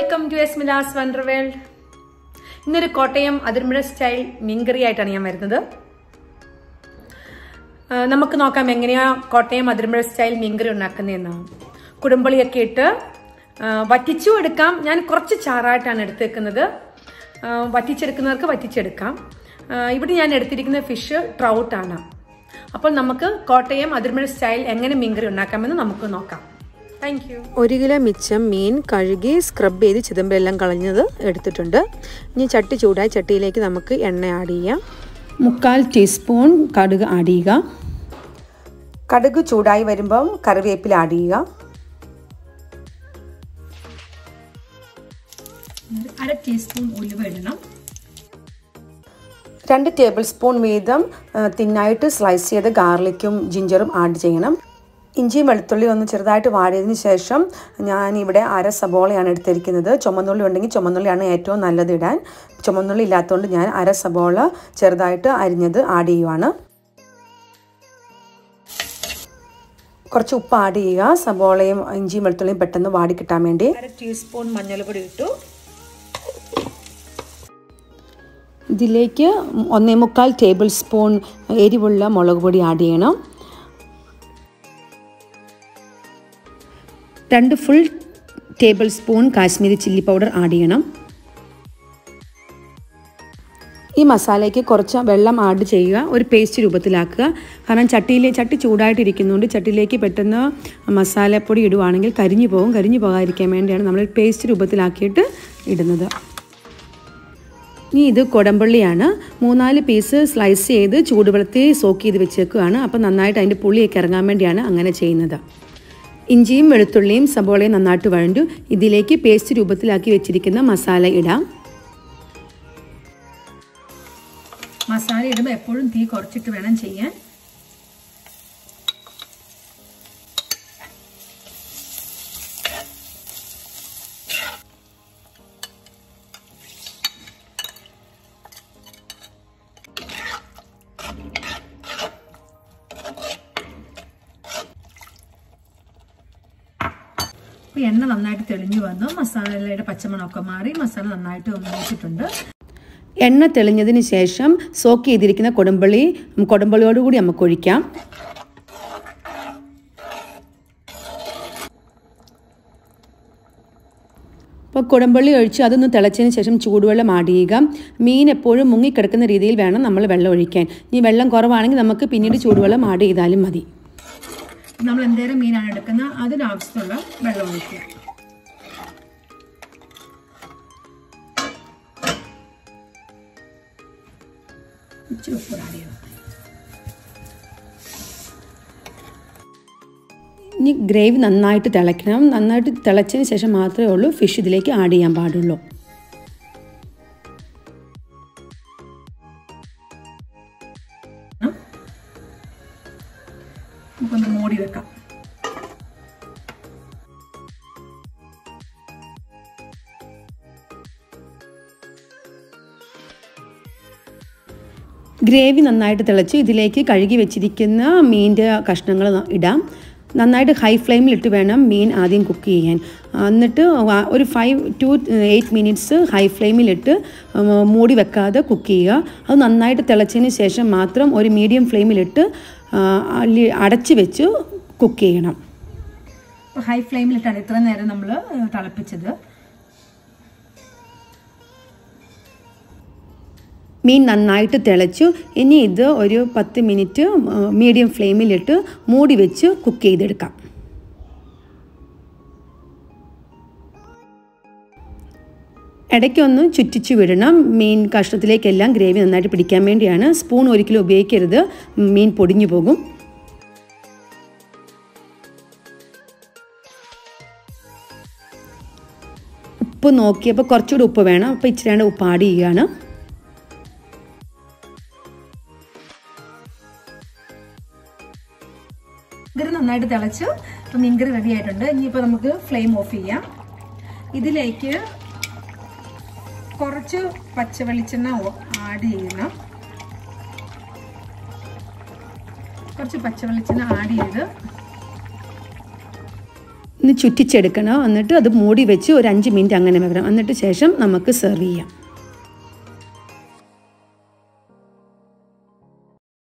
welcome to S Milas wonder world ഇന്നൊരു Kottayam അതിർമുഴ style മീൻകറി ആയിട്ടാണ് ഞാൻ വരുന്നത് ആ, നമുക്ക് നോക്കാം എങ്ങനെയാ കോട്ടയം അതിർമുഴ സ്റ്റൈൽ മീൻകറി ഉണ്ടാക്കുന്നതെന്ന് കുടമ്പളിയൊക്കെ ഇട്ട് ആ, വറ്റിച്ചും എടുക്കാം ഞാൻ കുറച്ച് ചാറായിട്ടാണ് എടുത്തേക്കുന്നത് ആ, വറ്റിച്ചെടുക്കുന്നവർക്ക് വറ്റിച്ചെടുക്കാം ആ, ഇവിടെ ഞാൻ എടുത്തിരിക്കുന്ന ഫിഷ് ട്രൗട്ടാണ് അപ്പോൾ നമുക്ക് കോട്ടയം അതിർമുഴ സ്റ്റൈൽ എങ്ങനെ മീൻകറി ഉണ്ടാക്കാമെന്ന് നമുക്ക് നോക്കാം താങ്ക് യു ഒരു കിലോ മിച്ചം മീൻ കഴുകി സ്ക്രബ് ചെയ്ത് ചിതമ്പെല്ലാം കളഞ്ഞത് എടുത്തിട്ടുണ്ട് ഇനി ചട്ടി ചൂടായി ചട്ടിയിലേക്ക് നമുക്ക് എണ്ണ ആഡ് ചെയ്യാം മുക്കാൽ ടീസ്പൂൺ കടുക് ആഡ് ചെയ്യുക കടുക് ചൂടായി വരുമ്പം കറിവേപ്പില ആഡ് ചെയ്യുക അര ടീസ്പൂൺ ഉലുവ ഇടണം രണ്ട് ടേബിൾ സ്പൂൺ വീതം ആ, തിന്നായിട്ട് സ്ലൈസ് ചെയ്ത് ഗാർലിക്കും ജിഞ്ചറും ആഡ് ചെയ്യണം ഇഞ്ചിയും വെളുത്തുള്ളി ഒന്ന് ചെറുതായിട്ട് വാടിയതിന് ശേഷം ഞാൻ ഇവിടെ അര സബോളയാണ് എടുത്തിരിക്കുന്നത് ചുമന്നുള്ളി ഉണ്ടെങ്കിൽ ചുമന്നുള്ളിയാണ് ഏറ്റവും നല്ലത് ഇടാൻ ചുമന്നുള്ളി ഇല്ലാത്തതുകൊണ്ട് ഞാൻ അര സബോള ചെറുതായിട്ട് അരിഞ്ഞത് ആഡ് ചെയ്യുവാണ് കുറച്ച് ഉപ്പ് ആഡ് ചെയ്യുക സബോളയും ഇഞ്ചിയും വെളുത്തുള്ളിയും പെട്ടെന്ന് വാടി കിട്ടാൻ വേണ്ടി അര ടീസ്പൂൺ മഞ്ഞൾപ്പൊടി ഇട്ടു ഇതിലേക്ക് ഒന്നേ മുക്കാൽ ടേബിൾ സ്പൂൺ എരിവുള്ള മുളക് പൊടി ആഡ് ചെയ്യണം രണ്ട് full tablespoon Kashmiri chilli powder add ചെയ്യണം ഈ മസാലയ്ക്ക് കുറച്ച് വെള്ളം ആഡ് ചെയ്യുക ഒരു പേസ്റ്റ് രൂപത്തിലാക്കുക കാരണം ചട്ടിയിൽ ചട്ടി ചൂടായിട്ടിരിക്കുന്നുണ്ട് ചട്ടിയിലേക്ക് പെട്ടെന്ന് മസാലപ്പൊടി ഇടുവാണെങ്കിൽ കരിഞ്ഞു പോകും കരിഞ്ഞു പോകാതിരിക്കാൻ വേണ്ടിയാണ് നമ്മൾ പേസ്റ്റ് രൂപത്തിലാക്കിയിട്ട് ഇടുന്നത് ഇനി ഇത് കൊടമ്പള്ളിയാണ് മൂന്നാല് പീസ് സ്ലൈസ് ചെയ്ത് ചൂടുവെള്ളത്തിൽ സോക്ക് ചെയ്ത് വെച്ചേക്കുകയാണ് അപ്പം നന്നായിട്ട് അതിൻ്റെ പുളിയൊക്കെ ഇറങ്ങാൻ വേണ്ടിയാണ് അങ്ങനെ ചെയ്യുന്നത് ഇഞ്ചിയും വെളുത്തുള്ളിയും സബോളയും നന്നായിട്ട് വഴണ്ടു ഇതിലേക്ക് പേസ്റ്റ് രൂപത്തിലാക്കി വെച്ചിരിക്കുന്ന മസാല ഇടാം മസാല ഇടുമ്പോൾ എപ്പോഴും തീ കുറച്ചിട്ട് വേണം ചെയ്യാൻ ഇപ്പൊ എണ്ണ നന്നായിട്ട് തെളിഞ്ഞു വന്നു മസാലയുടെ പച്ചമണമൊക്കെ മാറി മസാല നന്നായിട്ട് മൂച്ചിട്ടുണ്ട് എണ്ണ തെളിഞ്ഞതിന് ശേഷം സോക്ക് ചെയ്തിരിക്കുന്ന കൊടമ്പള്ളി കൊടമ്പള്ളിയോടുകൂടി നമുക്ക് ഒഴിക്കാം അപ്പോൾ കുടമ്പള്ളി ഒഴിച്ച് അതൊന്ന് തിളച്ചതിന് ശേഷം ചൂടുവെള്ളം ആഡ് ചെയ്യുക മീൻ എപ്പോഴും മുങ്ങിക്കിടക്കുന്ന രീതിയിൽ വേണം നമ്മൾ വെള്ളം ഒഴിക്കാൻ ഇനി വെള്ളം കുറവാണെങ്കിൽ നമുക്ക് പിന്നീട് ചൂടുവെള്ളം ആഡ് ചെയ്താലും മതി നമ്മൾ എന്തേരം മീനാണ് എടുക്കുന്നത് അതിനാവശ്യമുള്ള വെള്ളം ഒഴിക്കുക ഇച്ചിരി ഉപ്പ് ആഡ് ചെയ്യണം ഇനി ഗ്രേവി നന്നായിട്ട് തിളയ്ക്കണം നന്നായിട്ട് തിളച്ചതിന് ശേഷം മാത്രമേ ഉള്ളൂ ഫിഷ് ഇതിലേക്ക് ആഡ് ചെയ്യാൻ പാടുള്ളൂ നമുക്കൊന്ന് മൂടി വെക്കാം ഗ്രേവി നന്നായിട്ട് തിളച്ച് ഇതിലേക്ക് കഴുകി വെച്ചിരിക്കുന്ന മീനിൻ്റെ കഷ്ണങ്ങൾ ഇടാം നന്നായിട്ട് ഹൈ ഫ്ലെയിമിലിട്ട് വേണം മീൻ ആദ്യം കുക്ക് ചെയ്യാൻ എന്നിട്ട് വ- ഒരു five to eight minutes high ഫ്ലെയിമിലിട്ട് മൂടി വെക്കാതെ കുക്ക് ചെയ്യുക അത് നന്നായിട്ട് തിളച്ചതിന് ശേഷം മാത്രം ഒരു മീഡിയം ഫ്ലെയിമിലിട്ട് ആ, അല്ലി- അടച്ച് വെച്ച് കുക്ക് ചെയ്യണം അപ്പോൾ ഹൈ ഫ്ലെയിമിലിട്ടാണ് ഇത്ര നേരം നമ്മൾ തിളപ്പിച്ചത് മീൻ നന്നായിട്ട് തിളച്ചു ഇനി ഇത് ഒരു പത്ത് മിനിറ്റ് മീഡിയം ഫ്ലെയിമിലിട്ട് മൂടി വെച്ച് കുക്ക് ചെയ്തെടുക്കാം ഇടയ്ക്കൊന്ന് ചുറ്റിച്ചു വിടണം മീൻ കഷ്ണത്തിലേക്കെല്ലാം ഗ്രേവി നന്നായിട്ട് പിടിക്കാൻ വേണ്ടിയാണ് സ്പൂൺ ഒരിക്കലും ഉപയോഗിക്കരുത് മീൻ പൊടിഞ്ഞു പോകും ഉപ്പ് നോക്കിയപ്പോൾ കുറച്ചുകൂടി ഉപ്പ് വേണം അപ്പോൾ ഇച്ചിരി ഉപ്പ് ആഡ് ചെയ്യുകയാണ് മീൻകറി നന്നായിട്ട് തിളച്ചു ഇപ്പൊ മീൻകറി റെഡി ആയിട്ടുണ്ട് ഇനിയിപ്പോ നമുക്ക് ഫ്ലെയിം ഓഫ് ചെയ്യാം ഇതിലേക്ക് കുറച്ച് പച്ച വെളിച്ചെണ്ണ ആഡ് ചെയ്യണം കുറച്ച് പച്ച വെളിച്ചെണ്ണ ആഡ് ചെയ്ത് ഒന്ന് ചുറ്റിച്ചെടുക്കണം എന്നിട്ട് അത് മൂടി വെച്ച് ഒരു അഞ്ച് മിനിറ്റ് അങ്ങനെ വെക്കണം എന്നിട്ട് ശേഷം നമുക്ക് സെർവ് ചെയ്യാം